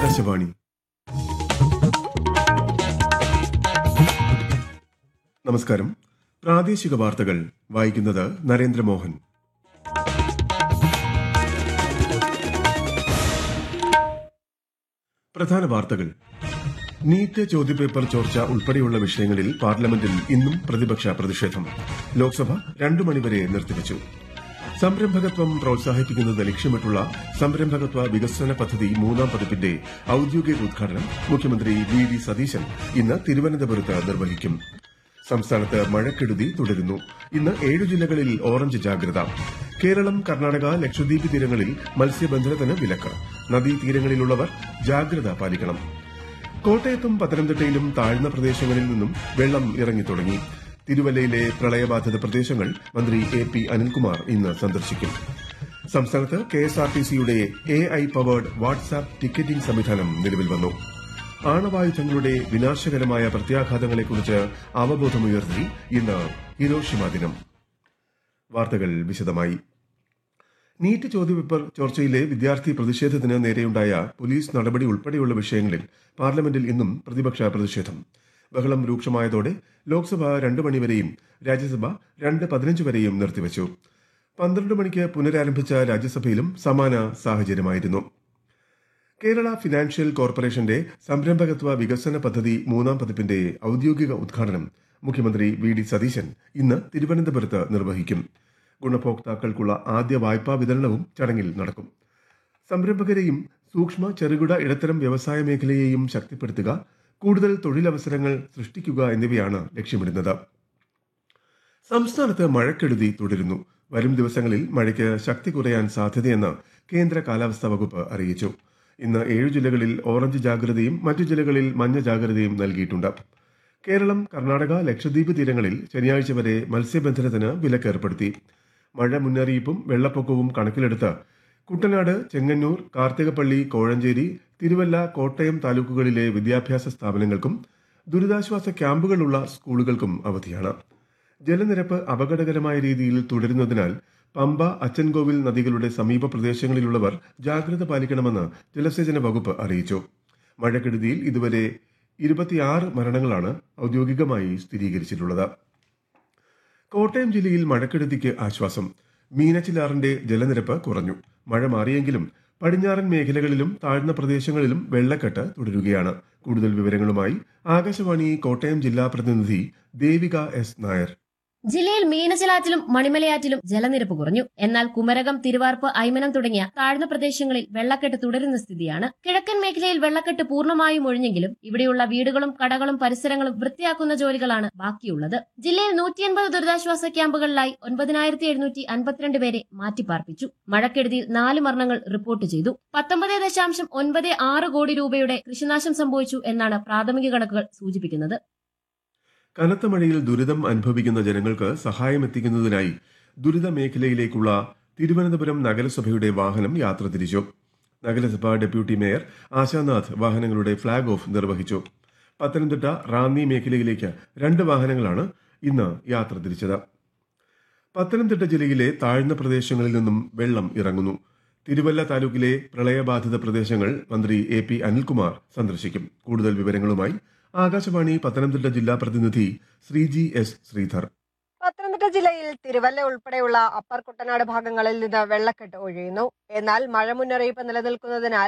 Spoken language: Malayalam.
ആകാശവാണി നമസ്കാരം പ്രാദേശിക വാർത്തകൾ വായിക്കുന്നത് നരേന്ദ്രമോഹൻ പ്രധാന വാർത്തകൾ നീറ്റ് ചോദ്യപേപ്പർ ചോർച്ച ഉൾപ്പെടെയുള്ള വിഷയങ്ങളിൽ പാർലമെന്റിൽ ഇന്നും പ്രതിപക്ഷ പ്രതിഷേധം ലോക്സഭ രണ്ടു മണിവരെ നിർത്തിവച്ചു സംരംഭകത്വം പ്രോത്സാഹിപ്പിക്കുന്നത് ലക്ഷ്യമിട്ടുള്ള സംരംഭകത്വ വികസന പദ്ധതി മൂന്നാം പതിപ്പിന്റെ ഔദ്യോഗിക ഉദ്ഘാടനം മുഖ്യമന്ത്രി വി ഡി സതീശൻ ഇന്ന് തിരുവനന്തപുരത്ത് നിർവഹിക്കും സംസ്ഥാനത്ത് മഴക്കെടുതി തുടരുന്നു ഇന്ന് ഏഴു ജില്ലകളിൽ ഓറഞ്ച് ജാഗ്രത കേരളം കർണാടക ലക്ഷദ്വീപ് തീരങ്ങളിൽ മത്സ്യബന്ധനത്തിന് വിലക്ക് നദീതീരങ്ങളിലുള്ളവർ ജാഗ്രത പാലിക്കണം കോട്ടയത്തും പത്തനംതിട്ടയിലും താഴ്ന്ന പ്രദേശങ്ങളിൽ നിന്നും വെള്ളം ഇറങ്ങിത്തുടങ്ങി തിരുവല്ലയിലെ പ്രളയബാധിത പ്രദേശങ്ങൾ മന്ത്രി എ പി അനിൽകുമാർ ഇന്ന് സന്ദർശിക്കും സംസ്ഥാനത്ത് കെഎസ്ആർടിസിയുടെ A I powered WhatsApp ticketing സംവിധാനം നിലവിൽ വന്നു ആണവായുധങ്ങളുടെ വിനാശകരമായ പ്രത്യാഘാതങ്ങളെക്കുറിച്ച് അവബോധമുയർത്തി ഇന്ന് ഹിരോഷിമ ദിനം വാർത്തകൾ വിശദമായി നീറ്റ് ചോദ്യപേപ്പർ ചോർച്ചയിലെ വിദ്യാർത്ഥി പ്രതിഷേധത്തിന് നേരെയുണ്ടായ പോലീസ് നടപടി ഉൾപ്പെടെയുള്ള വിഷയങ്ങളിൽ പാർലമെന്റിൽ ഇന്നും പ്രതിപക്ഷ പ്രതിഷേധം ബഹളം രൂക്ഷമായതോടെ ലോക്സഭ രണ്ട് മണിവരെയും രാജ്യസഭ രണ്ട് പതിനഞ്ച് വരെയും നിർത്തിവച്ചു പന്ത്രണ്ട് മണിക്ക് പുനരാരംഭിച്ച രാജ്യസഭയിലും സമാന സാഹചര്യമായിരുന്നു കേരള ഫിനാൻഷ്യൽ കോർപ്പറേഷന്റെ സംരംഭകത്വ വികസന പദ്ധതി മൂന്നാം പതിപ്പിന്റെ ഔദ്യോഗിക ഉദ്ഘാടനം മുഖ്യമന്ത്രി വി ഡി സതീശൻ ഇന്ന് തിരുവനന്തപുരത്ത് നിർവഹിക്കും ഗുണഭോക്താക്കൾക്കുള്ള ആദ്യ വായ്പാ വിതരണവും ചടങ്ങിൽ നടക്കും സംരംഭകരെയും സൂക്ഷ്മ ചെറുകിട ഇടത്തരം വ്യവസായ മേഖലയെയും ശക്തിപ്പെടുത്തുക കൂടുതൽ തൊഴിലവസരങ്ങൾ സൃഷ്ടിക്കുക എന്നിവയാണ് ലക്ഷ്യമിടുന്നത് സംസ്ഥാനത്ത് മഴക്കെടുതി തുടരുന്നു വരും ദിവസങ്ങളിൽ മഴയ്ക്ക് ശക്തി കുറയാൻ സാധ്യതയെന്ന് കേന്ദ്ര കാലാവസ്ഥാ വകുപ്പ് അറിയിച്ചു ഇന്ന് ഏഴു ജില്ലകളിൽ ഓറഞ്ച് ജാഗ്രതയും മറ്റു ജില്ലകളിൽ മഞ്ഞ ജാഗ്രതയും നൽകിയിട്ടുണ്ട് കേരളം കർണാടക ലക്ഷദ്വീപ് തീരങ്ങളിൽ ശനിയാഴ്ച വരെ മത്സ്യബന്ധനത്തിന് വിലക്കേർപ്പെടുത്തി മഴ മുന്നറിയിപ്പും വെള്ളപ്പൊക്കവും കണക്കിലെടുത്ത് കുട്ടനാട് ചെങ്ങന്നൂർ കാർത്തികപ്പള്ളി കോഴഞ്ചേരി തിരുവല്ല കോട്ടയം താലൂക്കുകളിലെ വിദ്യാഭ്യാസ സ്ഥാപനങ്ങൾക്കും ദുരിതാശ്വാസ ക്യാമ്പുകളുള്ള സ്കൂളുകൾക്കും അവധിയാണ് ജലനിരപ്പ് അപകടകരമായ രീതിയിൽ തുടരുന്നതിനാൽ പമ്പ അച്ചൻകോവിൽ നദികളുടെ സമീപ പ്രദേശങ്ങളിലുള്ളവർ ജാഗ്രത പാലിക്കണമെന്ന് ജലസേചന വകുപ്പ് അറിയിച്ചു മഴക്കെടുതിയിൽ ഇതുവരെ ഇരുപത്തിയാറ് മരണങ്ങളാണ് ഔദ്യോഗികമായി സ്ഥിരീകരിച്ചിട്ടുള്ളത് കോട്ടയം ജില്ലയിൽ മഴക്കെടുതിക്ക് ആശ്വാസം മീനച്ചിലാറിന്റെ ജലനിരപ്പ് കുറഞ്ഞു മഴ മാറിയെങ്കിലും പടിഞ്ഞാറൻ മേഖലകളിലും താഴ്ന്ന പ്രദേശങ്ങളിലും വെള്ളക്കെട്ട് തുടരുകയാണ് കൂടുതൽ വിവരങ്ങളുമായി ആകാശവാണി കോട്ടയം ജില്ലാ പ്രതിനിധി ദേവിക എസ് നായർ ജില്ലയിൽ മീനജലാറ്റിലും മണിമലയാറ്റിലും ജലനിരപ്പ് കുറഞ്ഞു എന്നാൽ കുമരകം തിരുവാർപ്പ് ഐമനം തുടങ്ങിയ താഴ്ന്ന പ്രദേശങ്ങളിൽ വെള്ളക്കെട്ട് തുടരുന്ന സ്ഥിതിയാണ് കിഴക്കൻ മേഖലയിൽ വെള്ളക്കെട്ട് പൂർണ്ണമായും ഒഴിഞ്ഞെങ്കിലും ഇവിടെയുള്ള വീടുകളും കടകളും പരിസരങ്ങളും വൃത്തിയാക്കുന്ന ജോലികളാണ് ബാക്കിയുള്ളത് ജില്ലയിൽ നൂറ്റിയൻപത് ദുരിതാശ്വാസ ക്യാമ്പുകളിലായി ഒൻപതിനായിരത്തി എഴുന്നൂറ്റി അൻപത്തിരണ്ട് പേരെ മാറ്റിപ്പാർപ്പിച്ചു മഴക്കെടുതിയിൽ നാല് മരണങ്ങൾ റിപ്പോർട്ട് ചെയ്തു പത്തൊമ്പത് ദശാംശം ഒൻപത് ആറ് കോടി രൂപയുടെ കൃഷിനാശം സംഭവിച്ചു എന്നാണ് പ്രാഥമിക കണക്കുകൾ സൂചിപ്പിക്കുന്നത് കനത്ത മഴയിൽ ദുരിതം അനുഭവിക്കുന്ന ജനങ്ങൾക്ക് സഹായം എത്തിക്കുന്നതിനായി ദുരിത മേഖലയിലേക്കുള്ള തിരുവനന്തപുരം നഗരസഭയുടെ വാഹനം യാത്ര തിരിച്ചു നഗരസഭ ഡെപ്യൂട്ടി മേയർ ആശാനാഥ് വാഹനങ്ങളുടെ ഫ്ളാഗ് ഓഫ് നിർവഹിച്ചു പത്തനംതിട്ട റാന്നി മേഖലയിലേക്ക് രണ്ട് വാഹനങ്ങളാണ് ഇന്ന് യാത്ര തിരിച്ചത് പത്തനംതിട്ട ജില്ലയിലെ താഴ്ന്ന പ്രദേശങ്ങളിൽ നിന്നും വെള്ളം ഇറങ്ങുന്നു തിരുവല്ല താലൂക്കിലെ പ്രളയബാധിത പ്രദേശങ്ങൾ മന്ത്രി എ പി അനിൽകുമാർ സന്ദർശിക്കും കൂടുതൽ വിവരങ്ങളുമായി ആകാശവാണി പത്തനംതിട്ട ജില്ലാ പ്രതിനിധി ശ്രീജി എസ് ശ്രീധർ പത്തനംതിട്ട ജില്ലയിൽ തിരുവല്ല ഉൾപ്പെടെയുള്ള അപ്പർ കുട്ടനാട് ഭാഗങ്ങളിൽ നിന്ന് വെള്ളക്കെട്ട് ഒഴിയുന്നു എന്നാൽ മഴ മുന്നറിയിപ്പ് നിലനിൽക്കുന്നതിനാൽ